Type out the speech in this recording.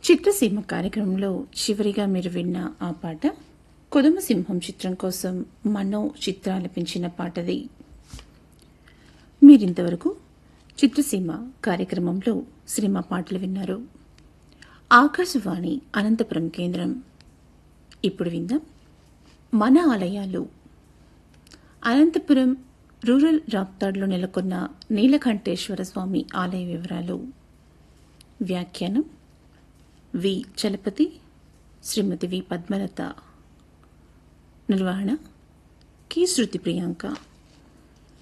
చిత్రసీమ కార్యక్రమంలో చివరిగా మీరు విన్న ఆ పాట కొదమసింహం చిత్రం కోసం మనో చిత్రాలపించిన పాటది మీరింతవరకు చిత్రసీమ కార్యక్రమంలో సినిమా పాటలు విన్నారు ఆకాశవాణి అనంతపురం కేంద్రం ఇప్పుడు విందాం మన ఆలయాలు అనంతపురం రూరల్ రాప్తాడ్లో నెలకొన్న నీలకంఠేశ్వర స్వామి ఆలయ వివరాలు వ్యాఖ్యానం వి చలపతి శ్రీమతి వి పద్మలత నిర్వహణ కి శృతి ప్రియాంక